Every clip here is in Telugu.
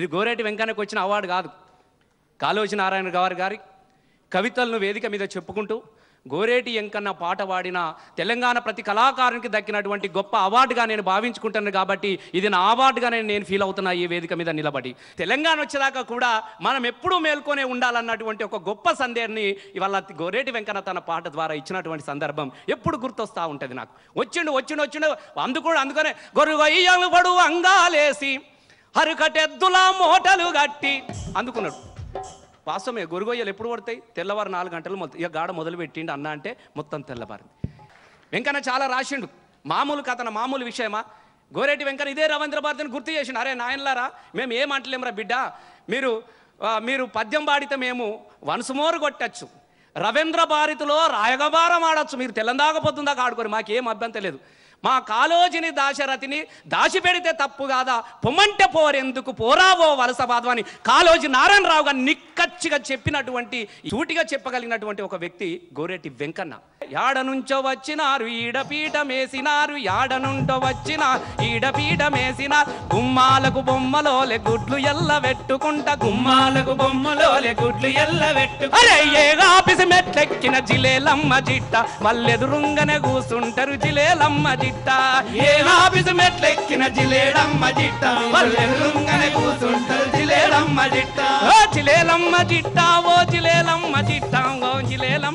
ఇది గోరేటి వెంకన్నకు వచ్చిన అవార్డు కాదు కాళోజీ నారాయణ గారి గారి కవితలను వేదిక మీద చెప్పుకుంటూ గోరేటి వెంకన్న పాట పాడిన తెలంగాణ ప్రతి కళాకారునికి దక్కినటువంటి గొప్ప అవార్డుగా నేను భావించుకుంటాను కాబట్టి ఇది నా అవార్డుగా నేను నేను ఫీల్ అవుతున్నా ఈ వేదిక మీద నిలబడి తెలంగాణ వచ్చేదాకా కూడా మనం ఎప్పుడూ మేల్కొనే ఉండాలన్నటువంటి ఒక గొప్ప సందేహాన్ని ఇవాళ గోరేటి వెంకన్న తన పాట ద్వారా ఇచ్చినటువంటి సందర్భం ఎప్పుడు గుర్తొస్తా ఉంటుంది నాకు వచ్చిండు వచ్చిండు వచ్చిండు అందుకు అందుకనే గొరుగయ్యలు పడు అంగాలేసి హరుకటెద్దుల మోటలు గట్టి అందుకున్నాడు వాస్తవమే గొరుగొయ్యలు ఎప్పుడు పడతాయి తెల్లవారు నాలుగు గంటలు మొత్తం ఇక గాడ మొదలు పెట్టిండు అన్న అంటే మొత్తం తెల్లవారింది వెంకన్న చాలా రాసిండు మామూలు కథన మామూలు విషయమా గోరేటి వెంకన్న ఇదే రవీంద్ర భారతిని గుర్తు చేసిండు అరే నాయనలారా మేము ఏమంటలేమురా బిడ్డ మీరు ఆ, మీరు పద్యం పాడితే మేము వన్సుమోరు కొట్టచ్చు రవీంద్ర భారతిలో రాయగబారం ఆడొచ్చు మీరు తెల్లందాకపోతుందాకా ఆడుకోరు మాకేం అభ్యంతరం లేదు మా కాలోజిని దాశరథిని దాచిపెడితే తప్పు కాదా పొమ్మంటే పోరెందుకు పోరావో వలస బాధ అని కాలోజి నారాయణరావు గారు నిక్కచ్చిగా చెప్పినటువంటి సూటిగా చెప్పగలిగినటువంటి ఒక వ్యక్తి గోరేటి వెంకన్న యాడ నుంచో వచ్చినారు ఈడపీట మేసినారు యాడ నుండో వచ్చిన ఈడపీట మేసిన గుమ్మాలకు బొమ్మలోలే గుడ్లు ఎల్ల పెట్టుకుంటా గుమ్మాలకు బొమ్మలోలే గుడ్లు ఎల్ల పెట్టు అరే ఏ ఆఫీసు మెట్లెక్కిన జిలేలమ్మ జిట్ట వాళ్ళెదురుంగనే కూసుంటారు జిలేలమ్మ జిట్ట ఏ ఆఫీసు మెట్లెక్కిన జిలేడమ్మ జిట్ట వాళ్ళెదురుంగనే కూసుంటారు జిలేలమ్మ జిట్ట ఓ జిలేలమ్మ జిట్ట ఓ జిలేలమ్మ జిట్ట ఓ జిలేలమ్మ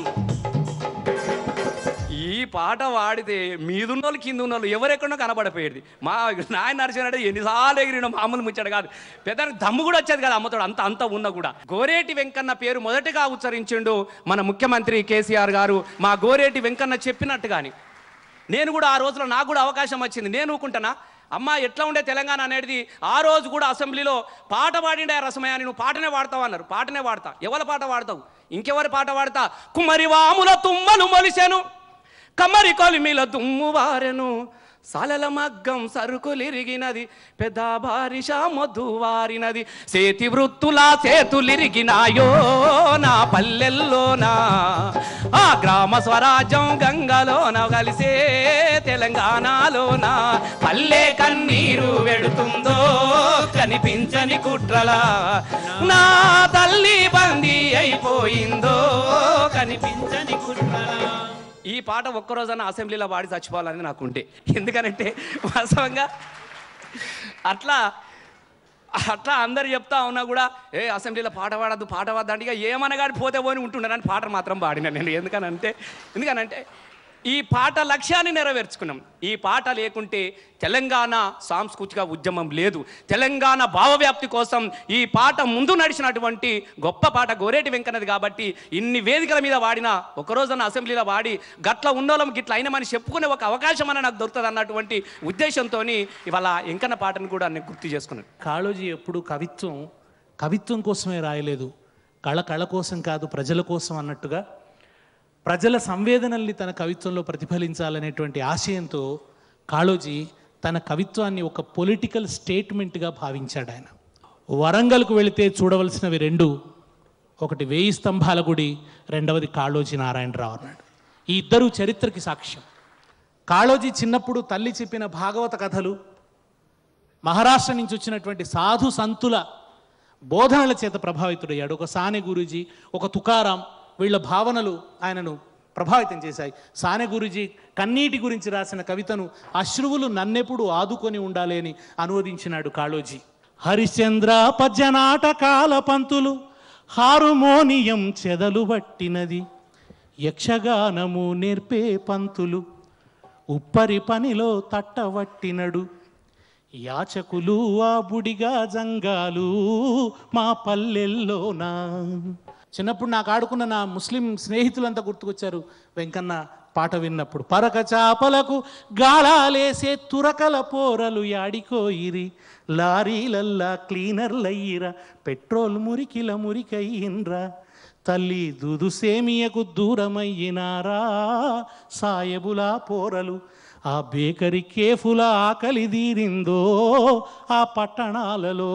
ఈ పాట వాడితే మీదున్నోళ్ళు కింద ఉన్నోళ్ళు ఎవరెక్కడో కనబడిపోయేది మా నాయన నరసింహ ఎన్నిసార్లు ఎగిరిన మామూలు ముచ్చాడు కాదు పెద్ద దమ్ము కూడా వచ్చేది కదా అమ్మతోడు అంత అంత ఉన్న కూడా గోరేటి వెంకన్న పేరు మొదటగా ఉచ్చరించిండు మన ముఖ్యమంత్రి కేసీఆర్ గారు మా గోరేటి వెంకన్న చెప్పినట్టుగాని నేను కూడా ఆ రోజులో నాకు కూడా అవకాశం వచ్చింది నేను ఊకుంటానా అమ్మ ఎట్లా ఉండే తెలంగాణ అనేది ఆ రోజు కూడా అసెంబ్లీలో పాట పాడిండే రసమయ్య నువ్వు పాటనే వాడతావు అన్నారు పాటనే వాడతా ఎవరి పాట వాడతావు ఇంకెవరి పాట వాడతా కుమరి వాముల తుమ్మలు మొలిసెను కమ్మరి కొలిమిల దుమ్ము వారెను సాలల మగ్గం సరుకులిరిగినది పెద్ద బారిష మొద్దు వారినది సేతి వృత్తుల సేతులిరిగినాయో నా పల్లెల్లోనా ఆ గ్రామ స్వరాజ్యం గంగలోన కలిసే తెలంగాణలోన పల్లె కన్నీరు వెడుతుందో కనిపించని కుట్రలా నా తల్లి బందీ అయిపోయిందో కనిపించని కుట్రలా ఈ పాట ఒక్కరోజన్నా అసెంబ్లీలో పాడి చచ్చిపోవాలని నాకు ఉంటే ఎందుకనంటే వాస్తవంగా అట్లా అట్లా అందరు చెప్తా ఉన్నా కూడా ఏ అసెంబ్లీలో పాట పాడద్దు పాట పాడద్దు ఇక ఏమనగాడి పోతే పోని ఉంటుండనని పాట మాత్రం పాడిన నేను ఎందుకనంటే ఎందుకనంటే ఈ పాట లక్ష్యాన్ని నెరవేర్చుకున్నాం ఈ పాట లేకుంటే తెలంగాణ సాంస్కృతిక ఉద్యమం లేదు తెలంగాణ భావవ్యాప్తి కోసం ఈ పాట ముందు నడిచినటువంటి గొప్ప పాట గోరేటి వెంకన్నది కాబట్టి ఇన్ని వేదికల మీద వాడిన ఒకరోజున అసెంబ్లీలో వాడి గట్ల ఉన్నోళ్ళం గిట్ల అయినమని చెప్పుకునే ఒక అవకాశం అని నాకు దొరుకుతుంది అన్నటువంటి ఉద్దేశంతో ఇవాళ వెంకన్న పాటను కూడా నేను గుర్తు చేసుకున్నాను కాళోజీ ఎప్పుడు కవిత్వం కవిత్వం కోసమే రాయలేదు కళ కళ కోసం కాదు ప్రజల కోసం అన్నట్టుగా ప్రజల సంవేదనల్ని తన కవిత్వంలో ప్రతిఫలించాలనేటువంటి ఆశయంతో కాళోజీ తన కవిత్వాన్ని ఒక పొలిటికల్ స్టేట్మెంట్గా భావించాడు ఆయన వరంగల్కు వెళితే చూడవలసినవి రెండు ఒకటి వేయి స్తంభాల గుడి రెండవది కాళోజీ నారాయణరావు అన్నాడు ఈ ఇద్దరు చరిత్రకి సాక్ష్యం కాళోజీ చిన్నప్పుడు తల్లి చెప్పిన భాగవత కథలు మహారాష్ట్ర నుంచి వచ్చినటువంటి సాధు సంతుల బోధనల చేత ప్రభావితుడయ్యాడు ఒక సానె గురూజీ ఒక తుకారాం వీళ్ళ భావనలు ఆయనను ప్రభావితం చేశాయి సానె గురూజీ కన్నీటి గురించి రాసిన కవితను అశ్రువులు నన్నెప్పుడు ఆదుకొని ఉండాలి అని అనువదించినాడు కాళోజీ హరిశ్చంద్ర పద్యనాటకాల పంతులు హార్మోనియం చెదలు పట్టినది యక్షగానము నేర్పే పంతులు ఉప్పరి పనిలో తట్టవట్టినడు యాచకులు ఆ బుడిగా జంగాలు మా పల్లెల్లోనా చిన్నప్పుడు నాకు ఆడుకున్న నా ముస్లిం స్నేహితులంతా గుర్తుకొచ్చారు వెంకన్న పాట విన్నప్పుడు పరక చాపలకు గాళాలేసే తురకల పోరలు యాడికోయిరి లారీలల్లా క్లీనర్లయ్యిరా పెట్రోల్ మురికిల మురికయ్యిండ్రా తల్లి దుదు సేమియకు దూరమయ్యినారా సాయబులా పోరలు ఆ బేకరి కేఫుల ఆకలి తీరిందో ఆ పట్టణాలలో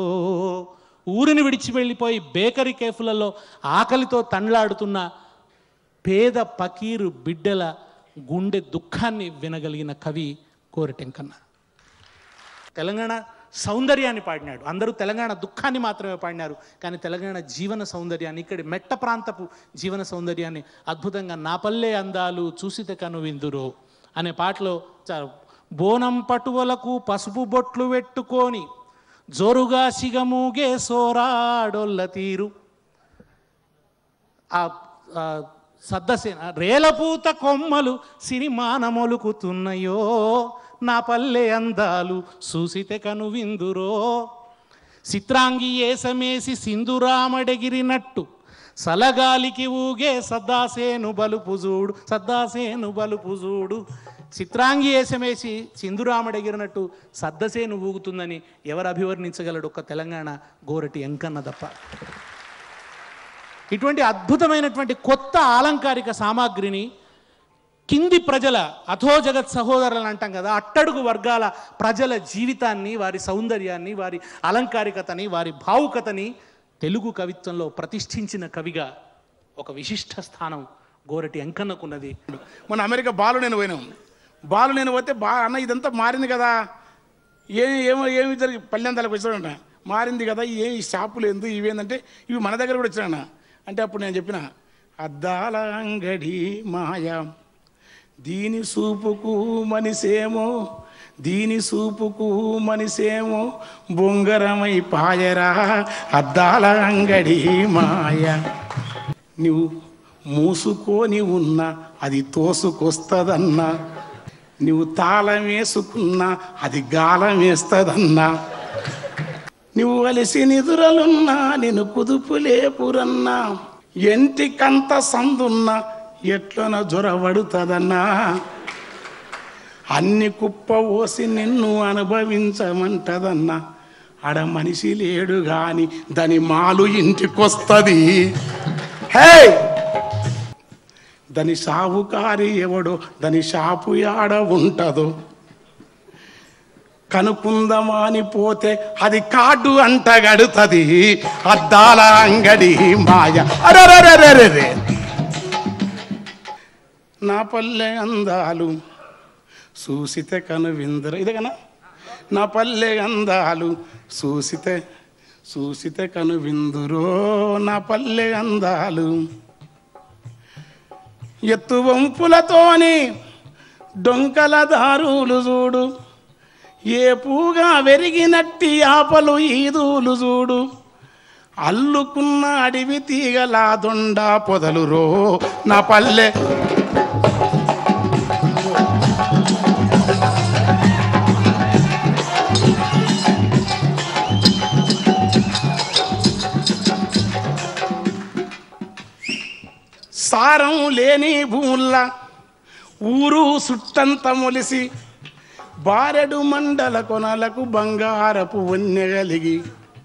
ఊరిని విడిచి వెళ్ళిపోయి బేకరీ కేఫులలో ఆకలితో తండ్లాడుతున్న పేద పకీరు బిడ్డల గుండె దుఃఖాన్ని వినగలిగిన కవి కోరటెంకన్న తెలంగాణ సౌందర్యాన్ని పాడినాడు అందరూ తెలంగాణ దుఃఖాన్ని మాత్రమే పాడినారు కానీ తెలంగాణ జీవన సౌందర్యాన్ని ఇక్కడి మెట్ట ప్రాంతపు జీవన సౌందర్యాన్ని అద్భుతంగా నా పల్లె అందాలు చూసితే కను విందురో అనే పాటలో చా- బోనం పటువలకు పసుపు బొట్లు పెట్టుకొని జోరుగా సిగమూగే సోరాడొల్ల తీరు ఆ ఆ సద్దసేన రేలపూత కొమ్మలు సినిమాన మొలుకుతున్నాయో నా పల్లె అందాలు చూసితే కను విందురో చిత్రాంగి ఏసమేసి సింధురామడెగిరినట్టు సలగాలికి ఊగే సద్దాసేను బలుపు చూడు సద్దాసేను బలుపు చూడు చిత్రాంగి ఏసమేసి సింధురామడెగిరినట్టు సద్దసేను ఊగుతుందని ఎవరు అభివర్ణించగలడు ఒక్క తెలంగాణ గోరటి ఎంకన్న తప్ప ఇటువంటి అద్భుతమైనటువంటి కొత్త ఆలంకారిక సామాగ్రిని కింది ప్రజల అథో జగత్ సహోదరులు అంటాం కదా అట్టడుగు వర్గాల ప్రజల జీవితాన్ని వారి సౌందర్యాన్ని వారి అలంకారికతని వారి భావుకతని తెలుగు కవిత్వంలో ప్రతిష్ఠించిన కవిగా ఒక విశిష్ట స్థానం గోరటి అంకన్నకున్నది మొన్న అమెరికా బాలు నేను పోయినాం బాలు నేను పోతే బా అన్న ఇదంతా మారింది కదా ఏ ఏమో ఏమి జరిగి పల్లెంతాలకు వచ్చాడంట మారింది కదా ఏ ఈ షాపులు ఎందు ఇవేందంటే ఇవి మన దగ్గర కూడా వచ్చాడన్న అంటే అప్పుడు నేను చెప్పిన అద్దాల అంగడి మాయ దీని సూపుకు మనిషేమో దీని సూపుకు మనిషేమో బొంగరమై పాయరా అద్దాల అంగడి మాయ నువ్వు మూసుకొని ఉన్నా అది తోసుకొస్తదన్నా నువ్వు తాళం వేసుకున్నా అది గాలం వేస్తదన్నా నువ్వు అలసి నిదురలున్నా నేను కుదుపు లేపురన్నా ఎంటికంత సందున్నా ఎట్లన జొరబడుతుందన్నా అన్ని కుప్ప ఓసి నిన్ను అనుభవించమంటదన్నా ఆడ మనిషి లేడు గాని దాని మాలు ఇంటికొస్తుంది హే దాని సావుకారి ఎవడో దాని షాపు యాడ ఉంటదో కనుకుందమా అని పోతే అది కార్డు అంటగడుతుంది అద్దాల అంగడి మాయ అరరరరరే నా పల్లె అందాలు చూసితే కను విందర ఇదే కన్నా నా పల్లె అందాలు చూసితే చూసితే కను విందురో నా పల్లె అందాలు ఎత్తు వంపులతోని డొంకల దారులు చూడు ఏపుగా వెరిగినట్టి ఆపలు ఈదులు చూడు అల్లుకున్న అడవి తీగల దొండ పొదలు రో నా పల్లె సారం లేని భూముల్ల ఊరు సుట్టంత మొలిసి బారెడు మండల కొనలకు బంగారపు వన్నెగలిగి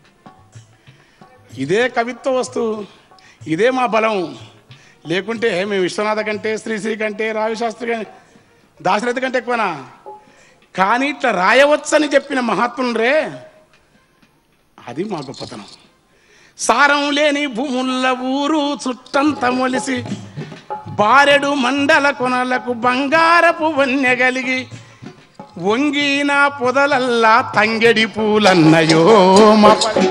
ఇదే కవిత్వ వస్తువు ఇదే మా బలం లేకుంటే మేము విశ్వనాథ కంటే శ్రీశ్రీ కంటే రావిశాస్త్రి కంటే దాశరథి కంటే ఎక్కువనా కానీ ఇట్లా రాయవచ్చని చెప్పిన మహాత్ములరే అది మా గొప్పతనం సారం లేని భూముల ఊరు చుట్టంత మొలిసి బారెడు మండల కొనలకు బంగారపు వన్నెగలిగి వంగిన పొదలల్లా తంగెడి పూలన్నయో మా పల్లె.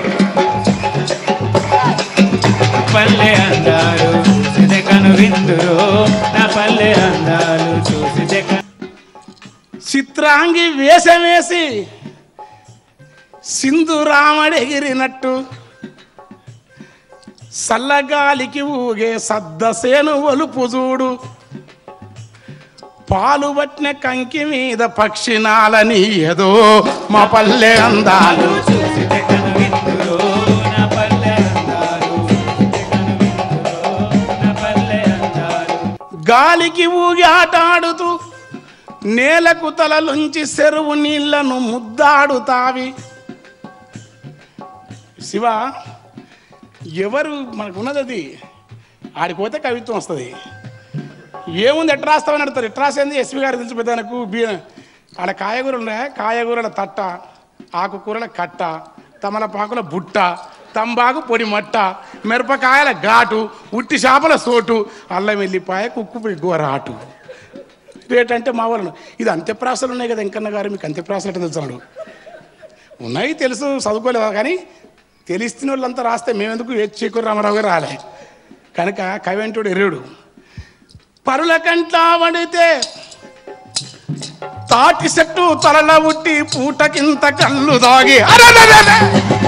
పల్లె అందాలు చూసితే కను విందురో నా పల్లె అందాలు చూసితే కను చిత్రాంగి వేషమేసి సింధు రామడెగిరినట్టు సల్లగాలికి ఊగే సద్దసేను ఒలుపు చూడు పాలు పట్టిన కంకి మీద పక్షినాలని ఏదో మా పల్లె అందాలు చూసితే కను విందురో నా పల్లె అందాలు చూసితే కను విందురో నా పల్లె అందాలు గాలికి ఊగి ఆటాడుతూ నేలకు తలలుంచి చెరువు నీళ్లను ముద్దాడుతావి శివ ఎవరు మనకు ఉన్నది అది ఆడికి పోతే కవిత్వం వస్తుంది ఏముంది ఎట్లా రాస్తామని అడుగుతారు ఎట్లా రాసేది ఎస్వి గారు తెలిసి పెద్దనకు బి ఆడ కాయగూరలు ఉన్నాయి కాయగూరల తట్ట ఆకుకూరల కట్ట తమలపాకుల బుట్ట తంబాకు పొడి మట్ట మిరపకాయల ఘాటు ఉట్టి చేపల సోటు అల్లం వెల్లిపాయ కుక్కు గోరాటు రేట్ అంటే మా వాళ్ళను ఇది అంత్యప్రాసలు ఉన్నాయి కదా వెంకన్న గారు మీకు అంత్యప్రాసలు అంటే తెలుసున్నాడు ఉన్నాయి తెలుసు చదువుకోలేదు కానీ తెలిసిన వాళ్ళంతా రాస్తే మేమెందుకు చేకూరు రామారావు గారు రాలే కనుక కవింటుడు ఎరుడు పరుల కంట్లా వడితే తాటి చెట్టు తలల ఉట్టి పూటకింత కళ్ళు దాగి అరెరెరెరె!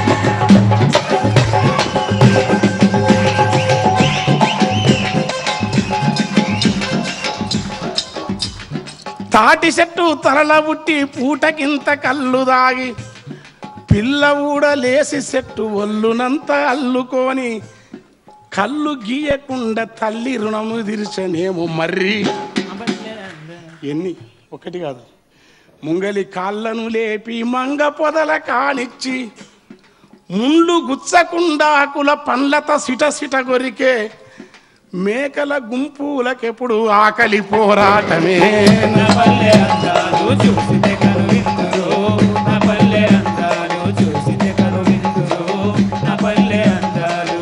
తాటి చెట్టు తలల ఉట్టి పూటకింత కళ్ళు దాగి పిల్ల ఊడ లేసి చెట్టు ఒళ్ళునంత అల్లుకొని కళ్ళు గీయకుండా తల్లి రుణము తీర్చనేమో మర్రి ఎన్ని ఒకటి కాదు ముంగలి కాళ్ళను లేపి మంగ పొదల కానిచ్చి ముండ్లు గుచ్చకుండా కుల పండ్లత సిట సిట గొరికే మేకల గుంపులకెప్పుడు ఆకలి పోరాటమే నా పల్లె అందాలు చూసితే కనువిందురో నా పల్లె అందాలు చూసితే కనువిందురో నా పల్లె అందాలు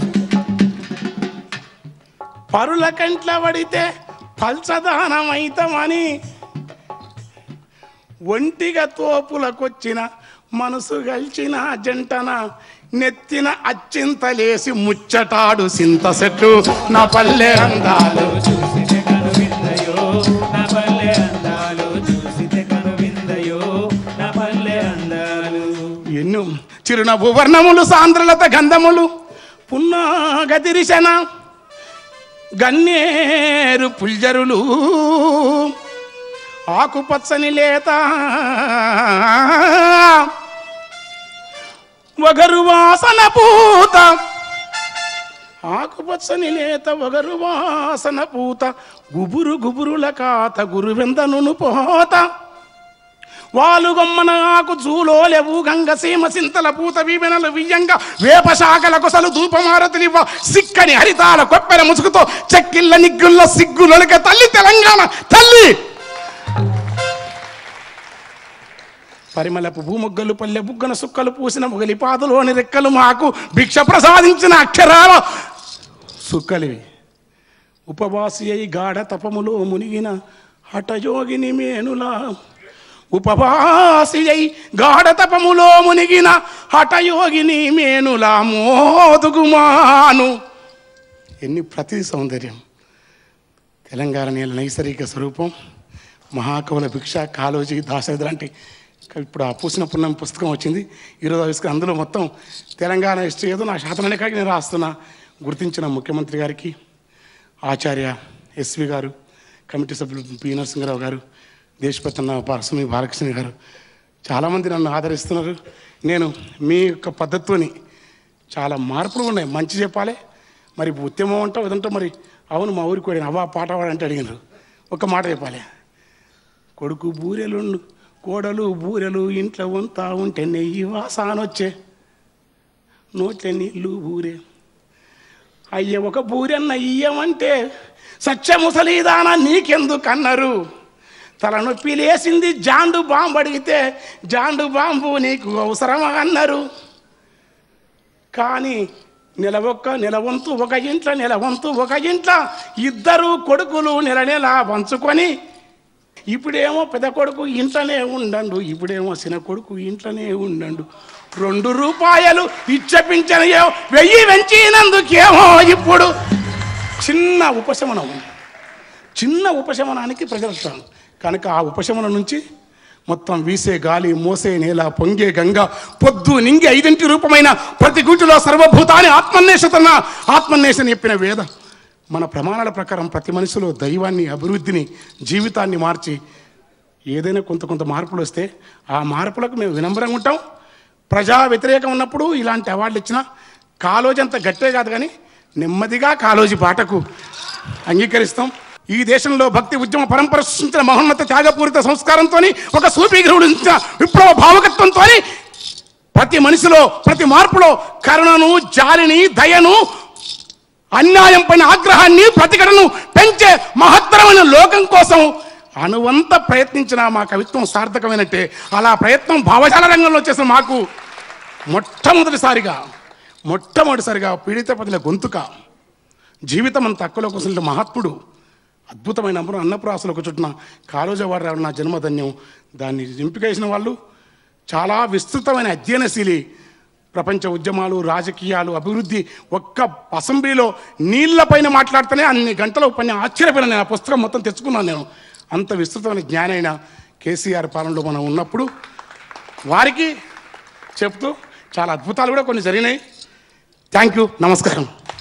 పరుల కంట్ల పడితే పల్చదానమైతమని ఒంటిగా తోపులకొచ్చిన మనసు గల్చిన జంటన నెత్తిన అచ్చింతలేసి ముచ్చటాడు సింత చెట్టు నా పల్లె అందాలు చూసితే కనువిందయో నా పల్లె అందాలు చూసితే కనువిందయో నా పల్లె అందాలు ఎన్ను చిరునవ్వు వర్ణములు సాంద్రలత గంధములు పున్నాగతిరిశన గన్నేరు పుల్జరులు ఆకుపచ్చని లేత వగరు వాసన పూత ఆకుపచ్చని లేత వగరు వాసన పూత గుబురు గుబురుల కాత గురువెందను పోత వాలుగొమ్మన ఆకు జూలోలెవు గంగ సీమ సింతల పూత వీవెనలు వియ్యంగ వేప శాఖల కొసలు ధూపమారతులివ్వ సిక్కని హరితాల కొప్పెర ముసుగుతో చెక్కిళ్ళ నిగ్గుల్ల సిగ్గులొలక తల్లి తెలంగాణ తల్లి పరిమళపు భూముగ్గలు పల్లె బుగ్గన సుక్కలు పూసిన మొగలి పాదులోని రెక్కలు మాకు భిక్ష ప్రసాదించిన అక్షరాల సుక్కలివి ఉపవాసి అయి గాఢ తపములో మునిగిన హఠయోగిని మేనులా ఉపవాసి అయి గాఢ తపములో మునిగిన హఠయోగిని మేనులా మోదుగుమాను ఎన్ని ప్రతి సౌందర్యం తెలంగాణ నేల నైసర్గిక స్వరూపం మహాకవుల భిక్ష కాలోజీ దాశరథి లాంటి ఇప్పుడు ఆ పూసిన పున్నం పుస్తకం వచ్చింది ఈరోజు ఆవిష్కరణ అందులో మొత్తం తెలంగాణ హిస్టరీ ఏదో నా శాతననే కాకి నేను రాస్తున్నా గుర్తించిన ముఖ్యమంత్రి గారికి ఆచార్య ఎస్వి గారు కమిటీ సభ్యులు పి నరసింహరావు గారు దేశపతన్న పారస్వామి బాలకృష్ణ గారు చాలామంది నన్ను ఆదరిస్తున్నారు నేను మీ యొక్క పద్ధతితోని చాలా మార్పులు ఉన్నాయి మంచి చెప్పాలి మరి ఉద్యమం అంటావు ఇదంటే మరి అవును మా ఊరికి కూడా అవ్వ పాట పాడంటే అడిగినారు ఒక మాట చెప్పాలి కొడుకు బూరెలు కోడలు బూరెలు ఇంట్లో వంతా ఉంటే నెయ్యి వాసానొచ్చే నోట్లే నీళ్ళు బూరే అయ్య ఒక బూరెన్న ఇయ్యమంటే సత్య ముసలిదాన నీకెందుకన్నారు తలనొప్పి లేసింది జాండు బాంబు అడిగితే జాండు బాంబు నీకు అవసరమా అన్నారు కానీ నెలవొక్క నెలవంతు ఒక ఇంట్లో నెలవంతు ఒక ఇంట్లో ఇద్దరు కొడుకులు నెల నెల పంచుకొని ఇప్పుడేమో పెద్ద కొడుకు ఇంట్లోనే ఉండండు ఇప్పుడేమో చిన్న కొడుకు ఇంట్లోనే ఉండండు రెండు రూపాయలు ఇచ్చపించనయో వెయ్యి వెంచినందుకేమో ఇప్పుడు చిన్న ఉపశమనం చిన్న ఉపశమనానికి ప్రజలు వస్తాం కనుక ఆ ఉపశమనం నుంచి మొత్తం వీసే గాలి మోసే నేల పొంగే గంగ పొద్దు నింగి ఐదింటి రూపమైన ప్రతి గుటిలో సర్వభూతాన్ని ఆత్మన్వేషతన ఆత్మన్వేషణ చెప్పిన వేద మన ప్రమాణాల ప్రకారం ప్రతి మనిషిలో దైవాన్ని అభివృద్ధిని జీవితాన్ని మార్చి ఏదైనా కొంత కొంత మార్పులు వస్తే ఆ మార్పులకు మేము వినమ్రంగా ఉంటాం ప్రజా వ్యతిరేకం ఉన్నప్పుడు ఇలాంటి అవార్డులు ఇచ్చినా కాలోజీ అంత గట్టే కాదు కానీ నెమ్మదిగా కాలోజీ పాటకు అంగీకరిస్తాం ఈ దేశంలో భక్తి ఉద్యమ పరంపర సృష్టించిన మహోన్నత త్యాగపూరిత సంస్కారంతో ఒక సూపీగ్రహుడు విప్లవ భావకత్వంతో ప్రతి మనిషిలో ప్రతి మార్పులో కరుణను జాలిని దయను అన్యాయం పైన ఆగ్రహాన్ని ప్రతిఘటనను పెంచే మహత్తరమైన లోకం కోసం అనువంత ప్రయత్నించిన మా కవిత్వం సార్థకమైనట్టే అలా ప్రయత్నం భావజాల రంగంలో చేసిన మాకు మొట్టమొదటిసారిగా మొట్టమొదటిసారిగా పీడిత ప్రజల గొంతుక జీవితం అంత తక్కువలో కోసం మహాత్ముడు అద్భుతమైన అమరు అన్నప్రాసులకు చుట్టిన కాలోజవాడు రావడం నా జన్మధన్యం దాన్ని ఎంపిక చేసిన వాళ్ళు చాలా విస్తృతమైన అధ్యయనశీలి ప్రపంచ ఉద్యమాలు రాజకీయాలు అభివృద్ధి ఒక్క అసెంబ్లీలో నీళ్లపైన మాట్లాడితేనే అన్ని గంటల పని ఆశ్చర్యపోయిన నేను ఆ పుస్తకం మొత్తం తెచ్చుకున్నాను నేను అంత విస్తృతమైన జ్ఞానైన కేసీఆర్ పాలనలో మనం ఉన్నప్పుడు వారికి చెప్తూ చాలా అద్భుతాలు కూడా కొన్ని జరిగినాయి థ్యాంక్ యూ నమస్కారం